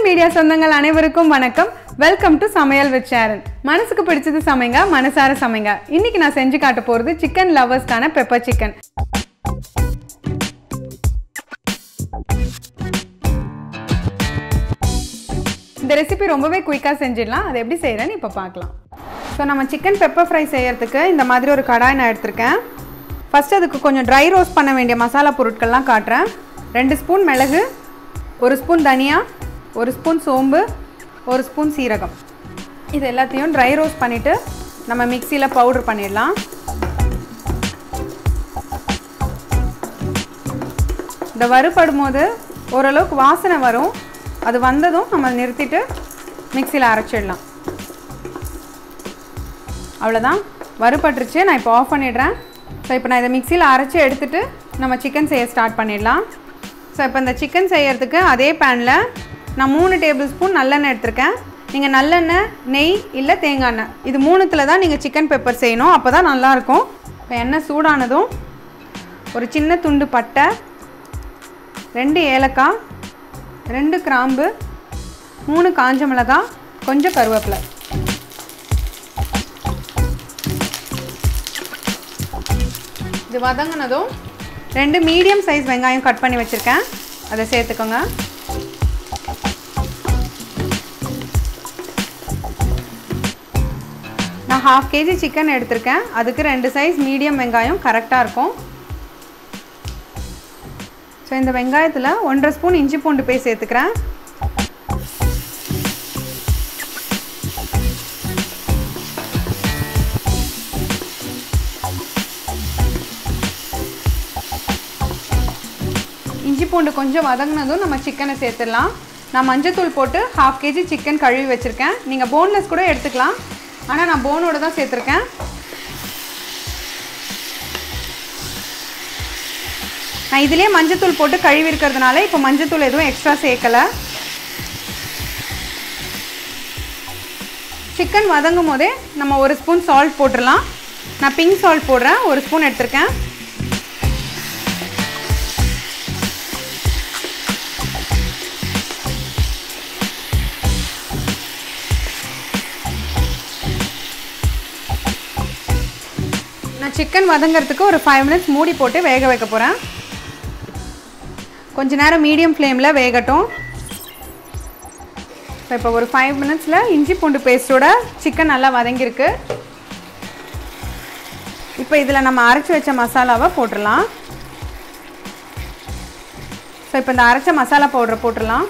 media சொந்தங்கள் அனைவருக்கும் வணக்கம் welcome to Samayal with Sharon மனசுக்கு பிடிச்சது சமைங்க மனசார சமைங்க இன்னைக்கு நான் செஞ்சு காட்ட போறது சிக்கன் லவர்ஸ்க்கான பெப்பர் சிக்கன் இந்த ரெசிபி ரொம்பவே குயிக்காக செஞ்சிடலாம் அதை எப்படி செய்கிறேன்னு இப்போ பார்க்கலாம் ஸோ நம்ம சிக்கன் பெப்பர் ஃப்ரை செய்யறதுக்கு இந்த மாதிரி ஒரு கடாய் நான் எடுத்திருக்கேன் ஃபஸ்ட் அதுக்கு கொஞ்சம் ட்ரை ரோஸ்ட் பண்ண வேண்டிய மசாலா பொருட்கள்லாம் காட்டுறேன் ரெண்டு ஸ்பூன் மிளகு ஒரு ஸ்பூன் தனியா ஒரு ஸ்பூன் சோம்பு ஒரு ஸ்பூன் சீரகம் இது எல்லாத்தையும் ட்ரை ரோஸ்ட் பண்ணிவிட்டு நம்ம மிக்சியில் பவுடர் பண்ணிடலாம் இந்த வறுபடும் போது ஓரளவுக்கு வாசனை வரும் அது வந்ததும் நம்ம நிறுத்திட்டு மிக்சியில் அரைச்சிடலாம் அவ்வளோதான் வறுபட்டுருச்சு நான் இப்போ ஆஃப் பண்ணிடுறேன் ஸோ இப்போ நான் இதை மிக்சியில் அரைச்சி எடுத்துட்டு நம்ம சிக்கன் செய்ய ஸ்டார்ட் பண்ணிடலாம் ஸோ இப்போ இந்த சிக்கன் செய்யறதுக்கு அதே பேனில் நான் மூணு டேபிள் ஸ்பூன் நல்லெண்ணெய் எடுத்திருக்கேன் நீங்கள் நல்லெண்ணெய் நெய் இல்லை தேங்காய் எண்ணெய் இது மூணுத்தில் தான் நீங்கள் சிக்கன் பெப்பர் செய்யணும் அப்போ தான் நல்லாயிருக்கும் இப்போ எண்ணெய் சூடானதும் ஒரு சின்ன துண்டு பட்டை ரெண்டு ஏலக்காய் ரெண்டு கிராம்பு மூணு காஞ்ச மிளகாய் கொஞ்சம் கருவேப்பிலை இது வதங்கினதும் ரெண்டு மீடியம் சைஸ் வெங்காயம் கட் பண்ணி வச்சுருக்கேன் அதை சேர்த்துக்கோங்க நான் ஹாஃப் கேஜி சிக்கன் எடுத்திருக்கேன் அதுக்கு ரெண்டு சைஸ் மீடியம் வெங்காயம் கரெக்டாக இருக்கும் ஸோ இந்த வெங்காயத்தில் ஒன்றரை ஸ்பூன் இஞ்சி பூண்டு பேஸ்ட் சேர்த்துக்கிறேன் இஞ்சி பூண்டு கொஞ்சம் வதங்கினதும் நம்ம சிக்கனை சேர்த்துடலாம் நான் மஞ்சத்தூள் போட்டு ஹாஃப் கேஜி சிக்கன் கழுவி வச்சுருக்கேன் நீங்கள் போன்லெஸ் கூட எடுத்துக்கலாம் ஆனால் நான் போனோட தான் சேர்த்துருக்கேன் நான் இதுலேயே மஞ்சத்தூள் போட்டு கழுவி இருக்கிறதுனால இப்போ மஞ்சத்தூள் எதுவும் எக்ஸ்ட்ரா சேர்க்கலை சிக்கன் வதங்கும் போதே நம்ம ஒரு ஸ்பூன் சால்ட் போட்டுடலாம் நான் பிங்க் சால்ட் போடுறேன் ஒரு ஸ்பூன் எடுத்திருக்கேன் நான் சிக்கன் வதங்கிறதுக்கு ஒரு ஃபைவ் மினிட்ஸ் மூடி போட்டு வேக வைக்க போகிறேன் கொஞ்ச நேரம் மீடியம் ஃப்ளேமில் வேகட்டும் இப்போ ஒரு ஃபைவ் மினிட்ஸில் இஞ்சி பூண்டு பேஸ்ட்டோட சிக்கன் நல்லா வதங்கியிருக்கு இப்போ இதில் நம்ம அரைச்சி வச்ச மசாலாவை போட்டுடலாம் ஸோ இப்போ இந்த அரைச்ச மசாலா பவுடரை போட்டுடலாம்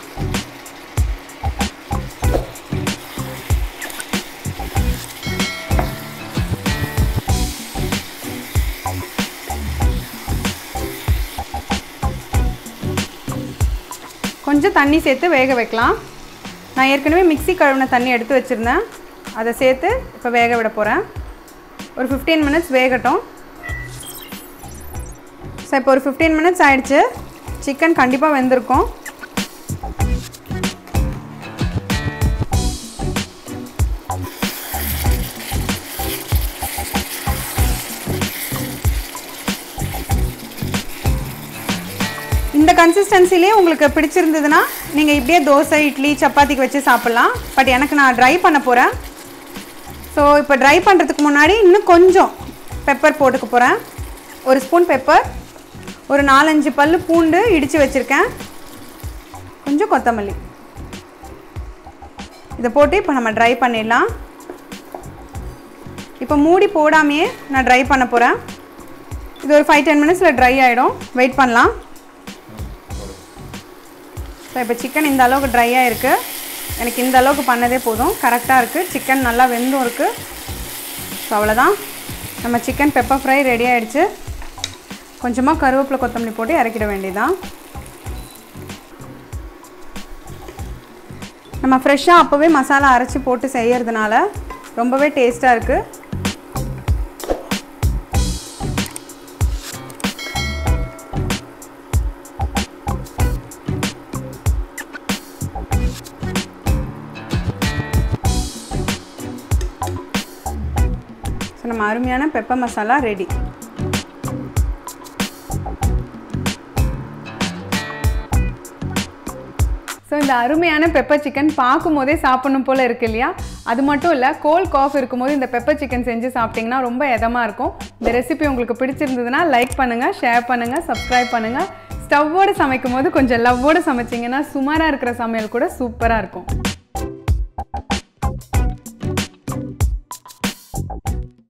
கொஞ்சம் தண்ணி சேர்த்து வேக வைக்கலாம் நான் ஏற்கனவே மிக்ஸி கழுவின தண்ணி எடுத்து வச்சுருந்தேன் அதை சேர்த்து இப்போ வேக விட போகிறேன் ஒரு ஃபிஃப்டீன் மினிட்ஸ் வேகட்டும் ஸோ இப்போ ஒரு ஃபிஃப்டீன் மினிட்ஸ் ஆயிடுச்சு சிக்கன் கண்டிப்பாக வெந்திருக்கும் இந்த கன்சிஸ்டன்சிலே உங்களுக்கு பிடிச்சிருந்ததுன்னா நீங்கள் இப்படியே தோசை இட்லி சப்பாத்திக்கு வச்சு சாப்பிட்லாம் பட் எனக்கு நான் ட்ரை பண்ண போகிறேன் ஸோ இப்போ ட்ரை பண்ணுறதுக்கு முன்னாடி இன்னும் கொஞ்சம் பெப்பர் போட்டுக்க போகிறேன் ஒரு ஸ்பூன் பெப்பர் ஒரு நாலஞ்சு பல் பூண்டு இடித்து வச்சுருக்கேன் கொஞ்சம் கொத்தமல்லி இதை போட்டு இப்போ நம்ம ட்ரை பண்ணிடலாம் இப்போ மூடி போடாமையே நான் ட்ரை பண்ண போகிறேன் இது ஒரு ஃபைவ் டென் மினிட்ஸில் ட்ரை ஆகிடும் வெயிட் பண்ணலாம் ஸோ இப்போ சிக்கன் இந்த அளவுக்கு ட்ரையாக இருக்குது எனக்கு இந்த அளவுக்கு பண்ணதே போதும் கரெக்டாக இருக்குது சிக்கன் நல்லா வெந்தும் இருக்குது ஸோ அவ்வளோதான் நம்ம சிக்கன் பெப்பர் ஃப்ரை ரெடி ஆகிடுச்சு கொஞ்சமாக கருவேப்பிலை கொத்தமல்லி போட்டு இறக்கிட வேண்டியதான் நம்ம ஃப்ரெஷ்ஷாக அப்போவே மசாலா அரைச்சி போட்டு செய்யறதுனால ரொம்பவே டேஸ்ட்டாக இருக்குது ஸோ நம்ம அருமையான பெப்பர் மசாலா ரெடி ஸோ இந்த அருமையான பெப்பர் சிக்கன் பார்க்கும் போதே சாப்பிடணும் போல் இருக்கு இல்லையா அது மட்டும் இல்லை கோல் காஃப் இருக்கும்போது இந்த பெப்பர் சிக்கன் செஞ்சு சாப்பிட்டிங்கன்னா ரொம்ப இதமாக இருக்கும் இந்த ரெசிபி உங்களுக்கு பிடிச்சிருந்ததுன்னா லைக் பண்ணுங்கள் ஷேர் பண்ணுங்கள் சப்ஸ்கிரைப் பண்ணுங்கள் ஸ்டவ்வோடு சமைக்கும் போது கொஞ்சம் லவ்வோடு சமைச்சிங்கன்னா சுமாராக இருக்கிற சமையல் கூட சூப்பராக இருக்கும்